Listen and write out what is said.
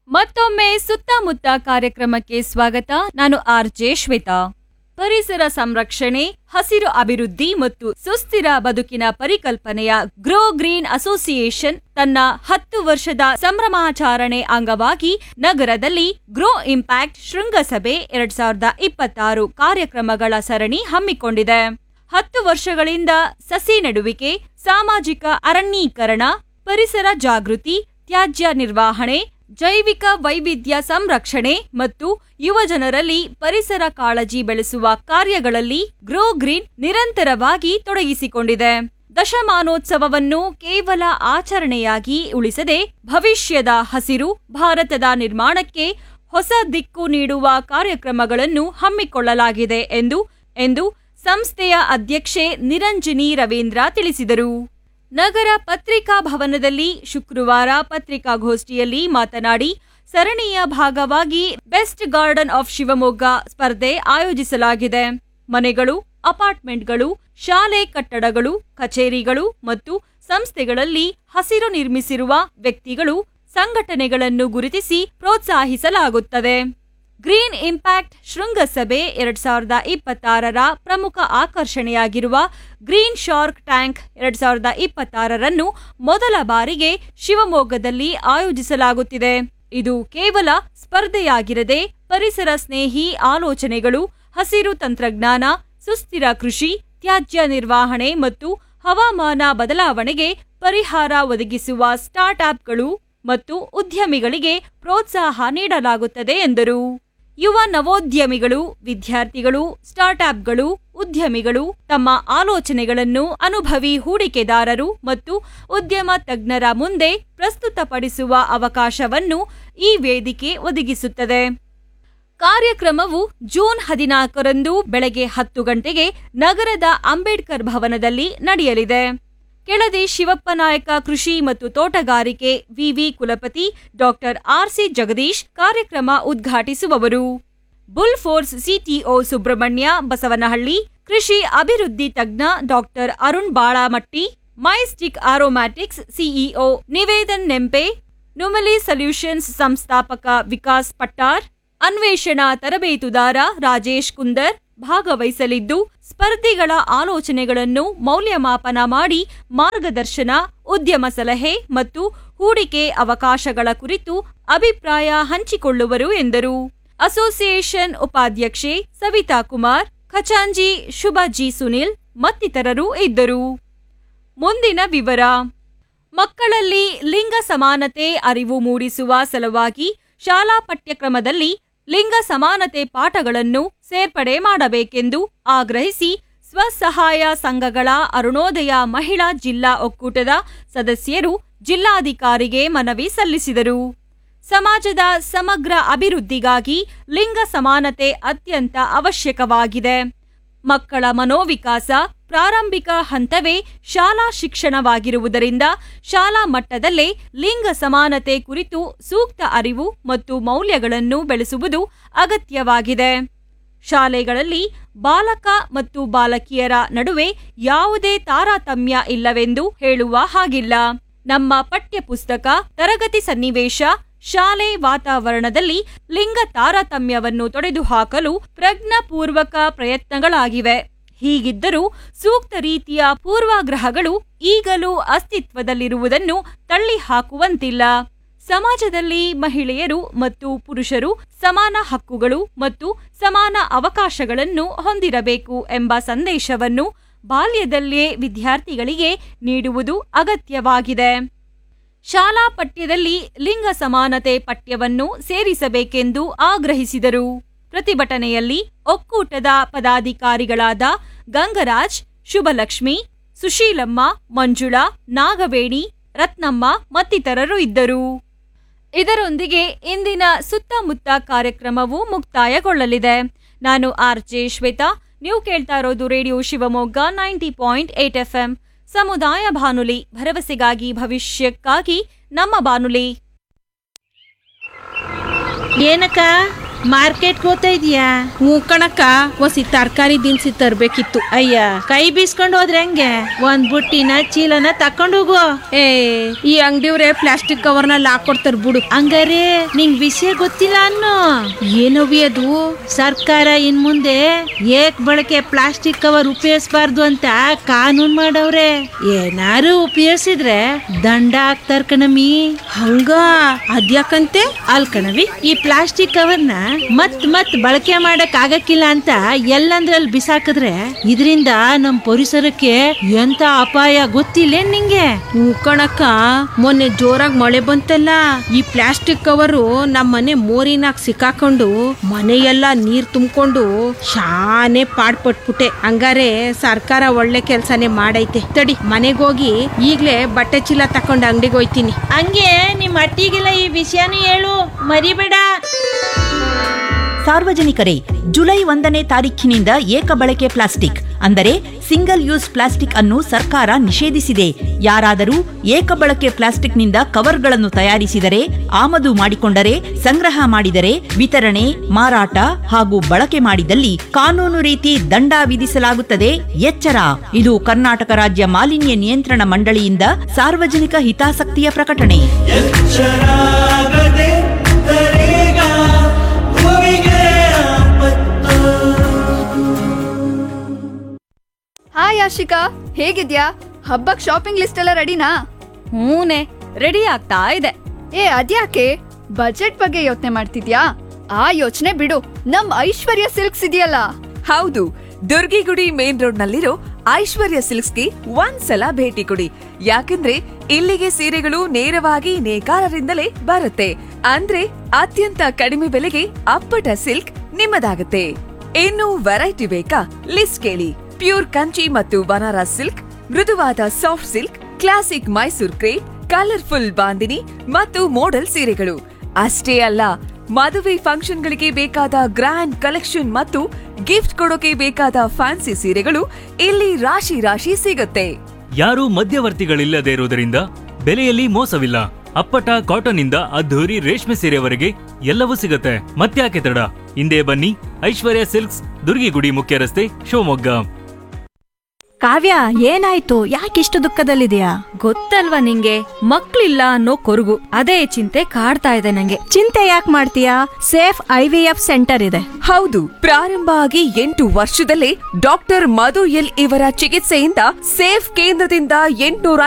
ಮತ್ತೊಮ್ಮೆ ಸುತ್ತಮುತ್ತ ಕಾರ್ಯಕ್ರಮಕ್ಕೆ ಸ್ವಾಗತ ನಾನು ಆರ್ ಜೆ ಶ್ವೇತಾ ಪರಿಸರ ಸಂರಕ್ಷಣೆ ಹಸಿರು ಅಭಿವೃದ್ಧಿ ಮತ್ತು ಸುಸ್ಥಿರ ಬದುಕಿನ ಪರಿಕಲ್ಪನೆಯ ಗ್ರೋ ಗ್ರೀನ್ ಅಸೋಸಿಯೇಷನ್ ತನ್ನ ಹತ್ತು ವರ್ಷದ ಸಂಭ್ರಮಾಚರಣೆ ಅಂಗವಾಗಿ ನಗರದಲ್ಲಿ ಗ್ರೋ ಇಂಪ್ಯಾಕ್ಟ್ ಶೃಂಗಸಭೆ ಎರಡ್ ಸಾವಿರದ ಇಪ್ಪತ್ತಾರು ಕಾರ್ಯಕ್ರಮಗಳ ಸರಣಿ ಹಮ್ಮಿಕೊಂಡಿದೆ ಹತ್ತು ವರ್ಷಗಳಿಂದ ಸಸಿ ನೆಡುವಿಕೆ ಸಾಮಾಜಿಕ ಅರಣ್ಯೀಕರಣ ಪರಿಸರ ಜಾಗೃತಿ ತ್ಯಾಜ್ಯ ನಿರ್ವಹಣೆ ಜೈವಿಕ ವೈವಿಧ್ಯ ಸಂರಕ್ಷಣೆ ಮತ್ತು ಯುವಜನರಲ್ಲಿ ಪರಿಸರ ಕಾಳಜಿ ಬೆಳೆಸುವ ಕಾರ್ಯಗಳಲ್ಲಿ ಗ್ರೋ ಗ್ರೀನ್ ನಿರಂತರವಾಗಿ ತೊಡಗಿಸಿಕೊಂಡಿದೆ ದಶಮಾನೋತ್ಸವವನ್ನು ಕೇವಲ ಆಚರಣೆಯಾಗಿ ಉಳಿಸದೆ ಭವಿಷ್ಯದ ಹಸಿರು ಭಾರತದ ನಿರ್ಮಾಣಕ್ಕೆ ಹೊಸ ದಿಕ್ಕು ನೀಡುವ ಕಾರ್ಯಕ್ರಮಗಳನ್ನು ಹಮ್ಮಿಕೊಳ್ಳಲಾಗಿದೆ ಎಂದು ಎಂದು ಸಂಸ್ಥೆಯ ಅಧ್ಯಕ್ಷೆ ನಿರಂಜನಿ ರವೀಂದ್ರ ತಿಳಿಸಿದರು ನಗರ ಪತ್ರಿಕಾ ಭವನದಲ್ಲಿ ಶುಕ್ರವಾರ ಪತ್ರಿಕಾಗೋಷ್ಠಿಯಲ್ಲಿ ಮಾತನಾಡಿ ಸರಣಿಯ ಭಾಗವಾಗಿ ಬೆಸ್ಟ್ ಗಾರ್ಡನ್ ಆಫ್ ಶಿವಮೊಗ್ಗ ಸ್ಪರ್ಧೆ ಆಯೋಜಿಸಲಾಗಿದೆ ಮನೆಗಳು ಅಪಾರ್ಟ್ಮೆಂಟ್ಗಳು ಶಾಲೆ ಕಟ್ಟಡಗಳು ಕಚೇರಿಗಳು ಮತ್ತು ಸಂಸ್ಥೆಗಳಲ್ಲಿ ಹಸಿರು ನಿರ್ಮಿಸಿರುವ ವ್ಯಕ್ತಿಗಳು ಸಂಘಟನೆಗಳನ್ನು ಗುರುತಿಸಿ ಪ್ರೋತ್ಸಾಹಿಸಲಾಗುತ್ತದೆ ಗ್ರೀನ್ ಇಂಪ್ಯಾಕ್ಟ್ ಶೃಂಗಸಭೆ ಎರಡ್ ಸಾವಿರದ ಇಪ್ಪತ್ತಾರರ ಪ್ರಮುಖ ಆಕರ್ಷಣೆಯಾಗಿರುವ ಗ್ರೀನ್ ಶಾರ್ಕ್ ಟ್ಯಾಂಕ್ ಎರಡ್ ಸಾವಿರದ ಇಪ್ಪತ್ತಾರರನ್ನು ಮೊದಲ ಬಾರಿಗೆ ಶಿವಮೊಗ್ಗದಲ್ಲಿ ಆಯೋಜಿಸಲಾಗುತ್ತಿದೆ ಇದು ಕೇವಲ ಸ್ಪರ್ಧೆಯಾಗಿರದೆ ಪರಿಸರ ಸ್ನೇಹಿ ಆಲೋಚನೆಗಳು ಹಸಿರು ತಂತ್ರಜ್ಞಾನ ಸುಸ್ಥಿರ ಕೃಷಿ ತ್ಯಾಜ್ಯ ನಿರ್ವಹಣೆ ಮತ್ತು ಹವಾಮಾನ ಬದಲಾವಣೆಗೆ ಪರಿಹಾರ ಒದಗಿಸುವ ಸ್ಟಾರ್ಟ್ಅಪ್ಗಳು ಮತ್ತು ಉದ್ಯಮಿಗಳಿಗೆ ಪ್ರೋತ್ಸಾಹ ನೀಡಲಾಗುತ್ತದೆ ಎಂದರು ಯುವ ನವೋದ್ಯಮಿಗಳು ವಿದ್ಯಾರ್ಥಿಗಳು ಸ್ಟಾರ್ಟ್ಅಪ್ಗಳು ಉದ್ಯಮಿಗಳು ತಮ್ಮ ಆಲೋಚನೆಗಳನ್ನು ಅನುಭವಿ ಹೂಡಿಕೆದಾರರು ಮತ್ತು ಉದ್ಯಮ ತಜ್ಞರ ಮುಂದೆ ಪ್ರಸ್ತುತಪಡಿಸುವ ಅವಕಾಶವನ್ನು ಈ ವೇದಿಕೆ ಒದಗಿಸುತ್ತದೆ ಕಾರ್ಯಕ್ರಮವು ಜೂನ್ ಹದಿನಾಲ್ಕರಂದು ಬೆಳಗ್ಗೆ ಹತ್ತು ಗಂಟೆಗೆ ನಗರದ ಅಂಬೇಡ್ಕರ್ ಭವನದಲ್ಲಿ ನಡೆಯಲಿದೆ ಕೆಳದಿ ಶಿವಪ್ಪ ನಾಯಕ ಕೃಷಿ ಮತ್ತು ತೋಟಗಾರಿಕೆ ವಿವಿ ಕುಲಪತಿ ಡಾಕ್ಟರ್ ಆರ್ಸಿ ಜಗದೀಶ್ ಕಾರ್ಯಕ್ರಮ ಉದ್ಘಾಟಿಸುವವರು Bull Force CTO Subrahmanya Basavanahalli ಕೃಷಿ ಅಭಿವೃದ್ಧಿ ತಜ್ಞ doctor Arun Balamatti Mystic Aromatics CEO Nivedan Nempe Numali Solutions ಸಂಸ್ಥಾಪಕ ವಿಕಾಸ್ ಪಟ್ಟಾರ್ ಅನ್ವೇಷಣಾ ತರಬೇತುದಾರ ರಾಜೇಶ್ ಕುಂದರ್ ಭಾಗವಹಿಸಲಿದ್ದು ಸ್ಪರ್ಧಿಗಳ ಆಲೋಚನೆಗಳನ್ನು ಮೌಲ್ಯಮಾಪನ ಮಾಡಿ ಮಾರ್ಗದರ್ಶನ ಉದ್ಯಮ ಸಲಹೆ ಮತ್ತು ಹೂಡಿಕೆ ಅವಕಾಶಗಳ ಕುರಿತು ಅಭಿಪ್ರಾಯ ಹಂಚಿಕೊಳ್ಳುವರು ಎಂದರು ಅಸೋಸಿಯೇಷನ್ ಉಪಾಧ್ಯಕ್ಷೆ ಸವಿತಾ ಕುಮಾರ್ ಖಚಾಂಜಿ ಶುಭ ಜಿ ಸುನಿಲ್ ಮತ್ತಿತರರು ಇದ್ದರು ಮುಂದಿನ ವಿವರ ಮಕ್ಕಳಲ್ಲಿ ಲಿಂಗ ಸಮಾನತೆ ಅರಿವು ಮೂಡಿಸುವ ಸಲುವಾಗಿ ಶಾಲಾ ಪಠ್ಯಕ್ರಮದಲ್ಲಿ ಲಿಂಗ ಸಮಾನತೆ ಪಾಠಗಳನ್ನು ಸೇರ್ಪಡೆ ಮಾಡಬೇಕೆಂದು ಆಗ್ರಹಿಸಿ ಸ್ವಸಹಾಯ ಸಂಘಗಳ ಅರುಣೋದಯ ಮಹಿಳಾ ಜಿಲ್ಲಾ ಒಕ್ಕೂಟದ ಸದಸ್ಯರು ಜಿಲ್ಲಾಧಿಕಾರಿಗೆ ಮನವಿ ಸಲ್ಲಿಸಿದರು ಸಮಾಜದ ಸಮಗ್ರ ಅಭಿವೃದ್ಧಿಗಾಗಿ ಲಿಂಗ ಸಮಾನತೆ ಅತ್ಯಂತ ಅವಶ್ಯಕವಾಗಿದೆ ಮಕ್ಕಳ ಮನೋವಿಕಾಸ ಪ್ರಾರಂಭಿಕ ಹಂತವೇ ಶಾಲಾ ಶಿಕ್ಷಣವಾಗಿರುವುದರಿಂದ ಶಾಲಾ ಮಟ್ಟದಲ್ಲೇ ಲಿಂಗ ಸಮಾನತೆ ಕುರಿತು ಸೂಕ್ತ ಅರಿವು ಮತ್ತು ಮೌಲ್ಯಗಳನ್ನು ಬೆಳೆಸುವುದು ಅಗತ್ಯವಾಗಿದೆ ಶಾಲೆಗಳಲ್ಲಿ ಬಾಲಕ ಮತ್ತು ಬಾಲಕಿಯರ ನಡುವೆ ಯಾವುದೇ ತಾರತಮ್ಯ ಇಲ್ಲವೆಂದು ಹೇಳುವ ಹಾಗಿಲ್ಲ ನಮ್ಮ ಪಠ್ಯಪುಸ್ತಕ ತರಗತಿ ಸನ್ನಿವೇಶ ಶಾಲೆ ವಾತಾವರಣದಲ್ಲಿ ಲಿಂಗ ತಾರತಮ್ಯವನ್ನು ತೊಡೆದುಹಾಕಲು ಪ್ರಜ್ಞಾಪೂರ್ವಕ ಪ್ರಯತ್ನಗಳಾಗಿವೆ ಹೀಗಿದ್ದರೂ ಸೂಕ್ತ ರೀತಿಯ ಪೂರ್ವಾಗ್ರಹಗಳು ಈಗಲೂ ಅಸ್ತಿತ್ವದಲ್ಲಿರುವುದನ್ನು ತಳ್ಳಿಹಾಕುವಂತಿಲ್ಲ ಸಮಾಜದಲ್ಲಿ ಮಹಿಳೆಯರು ಮತ್ತು ಪುರುಷರು ಸಮಾನ ಹಕ್ಕುಗಳು ಮತ್ತು ಸಮಾನ ಅವಕಾಶಗಳನ್ನು ಹೊಂದಿರಬೇಕು ಎಂಬ ಸಂದೇಶವನ್ನು ಬಾಲ್ಯದಲ್ಲೇ ವಿದ್ಯಾರ್ಥಿಗಳಿಗೆ ನೀಡುವುದು ಅಗತ್ಯವಾಗಿದೆ ಶಾಲಾ ಪಠ್ಯದಲ್ಲಿ ಲಿಂಗ ಸಮಾನತೆ ಪಠ್ಯವನ್ನು ಸೇರಿಸಬೇಕೆಂದು ಆಗ್ರಹಿಸಿದರು ಪ್ರತಿಭಟನೆಯಲ್ಲಿ ಒಕ್ಕೂಟದ ಪದಾಧಿಕಾರಿಗಳಾದ ಗಂಗರಾಜ್ ಶುಭಲಕ್ಷ್ಮಿ ಸುಶೀಲಮ್ಮ ಮಂಜುಳಾ ನಾಗವೇಣಿ ರತ್ನಮ್ಮ ಮತ್ತಿತರರು ಇದ್ದರು ಇದರೊಂದಿಗೆ ಇಂದಿನ ಸುತ್ತಮುತ್ತ ಕಾರ್ಯಕ್ರಮವು ಮುಕ್ತಾಯಗೊಳ್ಳಲಿದೆ ನಾನು ಆರ್ ಜೆ ಶ್ವೇತಾ ನೀವು ಕೇಳ್ತಾ ಇರೋದು radio Shivamogga ninety point eight F M ಸಮುದಾಯ ಬಾನುಲಿ ಭರವಸೆಗಾಗಿ ಭವಿಷ್ಯಕ್ಕಾಗಿ ನಮ್ಮ ಬಾನುಲಿ ಏನಕ್ಕ ಮಾರ್ಕೆಟ್ ಹೋಗ್ತಾ ಇದೀಯಾ ಹ್ಞೂ ಕಣಕ್ಕ ಒಸಿ ತರಕಾರಿ ದಿನಸಿ ತರ್ಬೇಕಿತ್ತು ಅಯ್ಯ ಕೈ ಬೀಸ್ಕೊಂಡು ಹೋದ್ರೆ ಹೆಂಗೆ ಒಂದ್ ಬುಟ್ಟಿನ ಚೀಲನ ತಕೊಂಡು ಹೋಗು ಏ ಈ ಅಂಗಡಿಯವ್ರೆ ಪ್ಲಾಸ್ಟಿಕ್ ಕವರ್ನಲ್ಲಿ ಹಾಕೊಡ್ತಾರ ಬಿಡು ಹಂಗಾರೆ ನಿಂಗ್ ವಿಷಯ ಗೊತ್ತಿಲ್ಲ ಅನ್ನೋ ಏನವಿ ಅದು ಸರ್ಕಾರ ಇನ್ ಮುಂದೆ ಏಕ್ ಬಳಕೆ ಪ್ಲಾಸ್ಟಿಕ್ ಕವರ್ ಉಪಯೋಗಿಸಬಾರ್ದು ಅಂತ ಕಾನೂನ್ ಮಾಡವ್ರೆ ಏನಾರು ಉಪಯೋಗಿಸಿದ್ರೆ ದಂಡ ಹಾಕ್ತಾರ ಕಣಮಿ ಹಂಗ ಅದ್ಯಾಕಂತೆ ಅಲ್ ಕಣವಿ ಈ ಪ್ಲಾಸ್ಟಿಕ್ ಕವರ್ನ ಮತ್ ಮತ್ ಬಳಕೆ ಮಾಡಕ್ ಆಗಕ್ಕಿಲ್ಲ ಅಂತ ಎಲ್ಲಂದ್ರಲ್ಲಿ ಬಿಸಾಕಿದ್ರೆ ಇದರಿಂದ ನಮ್ ಪರಿಸರಕ್ಕೆ ಎಂತ ಅಪಾಯ ಗೊತ್ತಿಲ್ಲ ನಿಂಗೆ ಹ್ಞೂ ಕಣಕ್ಕ ಮೊನ್ನೆ ಜೋರಾಗಿ ಮಳೆ ಬಂತಲ್ಲ ಈ ಪ್ಲಾಸ್ಟಿಕ್ ಕವರು ನಮ್ಮ ಮನೆ ಮೋರಿನಾಗ ಸಿಕ್ಕಾಕೊಂಡು ಮನೆಯೆಲ್ಲ ನೀರ್ ತುಂಬಿಕೊಂಡು ಶಾನೆ ಪಾಡ್ಪಟ್ಬಿಟ್ಟೆ ಹಂಗಾರೆ ಸರ್ಕಾರ ಒಳ್ಳೆ ಕೆಲ್ಸನೇ ಮಾಡೈತೆ ತಡಿ ಮನೆಗೆ ಹೋಗಿ ಈಗ್ಲೇ ಬಟ್ಟೆ ಚೀಲ ತಕೊಂಡು ಅಂಗಡಿಗೆ ಹೋಯ್ತೀನಿ ಹಂಗೆ ನಿಮ್ ಅಟ್ಟಿಗೆಲ್ಲ ಈ ವಿಷಯನೂ ಹೇಳು ಮರಿಬೇಡ ಸಾರ್ವಜನಿಕರೇ ಜುಲೈ ಒಂದನೇ ತಾರೀಖಿನಿಂದ ಏಕ ಬಳಕೆ ಪ್ಲಾಸ್ಟಿಕ್ ಅಂದರೆ ಸಿಂಗಲ್ ಯೂಸ್ ಪ್ಲಾಸ್ಟಿಕ್ ಅನ್ನು ಸರ್ಕಾರ ನಿಷೇಧಿಸಿದೆ ಯಾರಾದರೂ ಏಕ ಬಳಕೆ ಪ್ಲಾಸ್ಟಿಕ್ನಿಂದ ಕವರ್ಗಳನ್ನು ತಯಾರಿಸಿದರೆ ಆಮದು ಮಾಡಿಕೊಂಡರೆ ಸಂಗ್ರಹ ಮಾಡಿದರೆ ವಿತರಣೆ ಮಾರಾಟ ಹಾಗೂ ಬಳಕೆ ಮಾಡಿದಲ್ಲಿ ಕಾನೂನು ರೀತಿ ದಂಡ ವಿಧಿಸಲಾಗುತ್ತದೆ ಎಚ್ಚರ ಇದು ಕರ್ನಾಟಕ ರಾಜ್ಯ ಮಾಲಿನ್ಯ ನಿಯಂತ್ರಣ ಮಂಡಳಿಯಿಂದ ಸಾರ್ವಜನಿಕ ಹಿತಾಸಕ್ತಿಯ ಪ್ರಕಟಣೆ ಎಚ್ಚರಾಗದೆ ತರೇಗ ಭೂಮಿಗೆ ಆಪತ್ತು ಹಾಯ್ ಆಶಿಕಾ ಹೇಗಿದ್ಯಾ ಹಬ್ಬಕ್ ಶಾಪಿಂಗ್ ಲಿಸ್ಟ್ ಎಲ್ಲ ರೆಡಿನಾ ಹೂನೆ ರೆಡಿ ಆಗ್ತಾ ಇದೆ ಏ ಅದ್ಯಾಕೆ ಬಜೆಟ್ ಬಗ್ಗೆ ಯೋಚನೆ ಮಾಡ್ತಿದ್ಯಾ ಆ ಯೋಚನೆ ಬಿಡು ನಮ್ ಐಶ್ವರ್ಯ ಸಿಲ್ಕ್ಸ್ ಇದೆಯಲ್ಲ ಹೌದು ದುರ್ಗಿಗುಡಿ ಮೇನ್ ರೋಡ್ ನಲ್ಲಿರೋ ಐಶ್ವರ್ಯ ಸಿಲ್ಕ್ಸ್ಗೆ ಒಂದ್ಸಲ ಭೇಟಿ ಕೊಡಿ ಯಾಕಂದ್ರೆ ಇಲ್ಲಿಗೆ ಸೀರೆಗಳು ನೇರವಾಗಿ ನೇಕಾರರಿಂದಲೇ ಬರುತ್ತೆ ಅಂದ್ರೆ ಅತ್ಯಂತ ಕಡಿಮೆ ಬೆಲೆಗೆ ಅಪ್ಪಟ ಸಿಲ್ಕ್ ನಿಮ್ಮದಾಗುತ್ತೆ ಇನ್ನು ವೆರೈಟಿ ಬೇಕಾ ಲಿಸ್ಟ್ ಕೇಳಿ ಪ್ಯೂರ್ ಕಂಚಿ ಮತ್ತು ಬನಾರಸ್ ಸಿಲ್ಕ್ ಮೃದುವಾದ soft silk classic Mysore crepe colourful bandhini ಮತ್ತು ಮೋಡಲ್ ಸೀರೆಗಳು ಅಷ್ಟೇ ಅಲ್ಲ ಮದುವೆ ಫಂಕ್ಷನ್ಗಳಿಗೆ ಬೇಕಾದ ಗ್ರ್ಯಾಂಡ್ ಕಲೆಕ್ಷನ್ ಮತ್ತು ಗಿಫ್ಟ್ ಕೊಡೋಕೆ ಬೇಕಾದ ಫ್ಯಾನ್ಸಿ ಸೀರೆಗಳು ಇಲ್ಲಿ ರಾಶಿ ರಾಶಿ ಸಿಗುತ್ತೆ ಯಾರೂ ಮಧ್ಯವರ್ತಿಗಳಿಲ್ಲದೆ ಇರುವುದರಿಂದ ಬೆಲೆಯಲ್ಲಿ ಮೋಸವಿಲ್ಲ ಅಪ್ಪಟ ಕಾಟನ್ ಇಂದ ಅದ್ಧೂರಿ ರೇಷ್ಮೆ ಸೀರೆವರೆಗೆ ಎಲ್ಲವೂ ಸಿಗುತ್ತೆ ಮತ್ತ್ಯಾಕೆ ತಡ ಹಿಂದೆ ಬನ್ನಿ ಐಶ್ವರ್ಯ ಸಿಲ್ಕ್ಸ್ ದುರ್ಗಿಗುಡಿ ಮುಖ್ಯ ರಸ್ತೆ ಶಿವಮೊಗ್ಗ ಕಾವ್ಯ ಏನಾಯ್ತು ಯಾಕಿಷ್ಟು ದುಃಖದಲ್ಲಿದೆಯಾ ಗೊತ್ತಲ್ವಾ ನಿಂಗೆ ಮಕ್ಳಿಲ್ಲ ಅನ್ನೋ ಕೊರಗು ಅದೇ ಚಿಂತೆ ಕಾಡ್ತಾ ಇದೆ ನಂಗೆ ಚಿಂತೆ ಯಾಕೆ ಮಾಡ್ತೀಯಾ Safe I V F centre ಇದೆ ಹೌದು ಪ್ರಾರಂಭ ಆಗಿ ಎಂಟು ವರ್ಷದಲ್ಲೇ ಡಾಕ್ಟರ್ ಮಧು ಎಲ್ ಇವರ ಚಿಕಿತ್ಸೆಯಿಂದ ಸೇಫ್ ಕೇಂದ್ರದಿಂದ ಎಂಟುನೂರ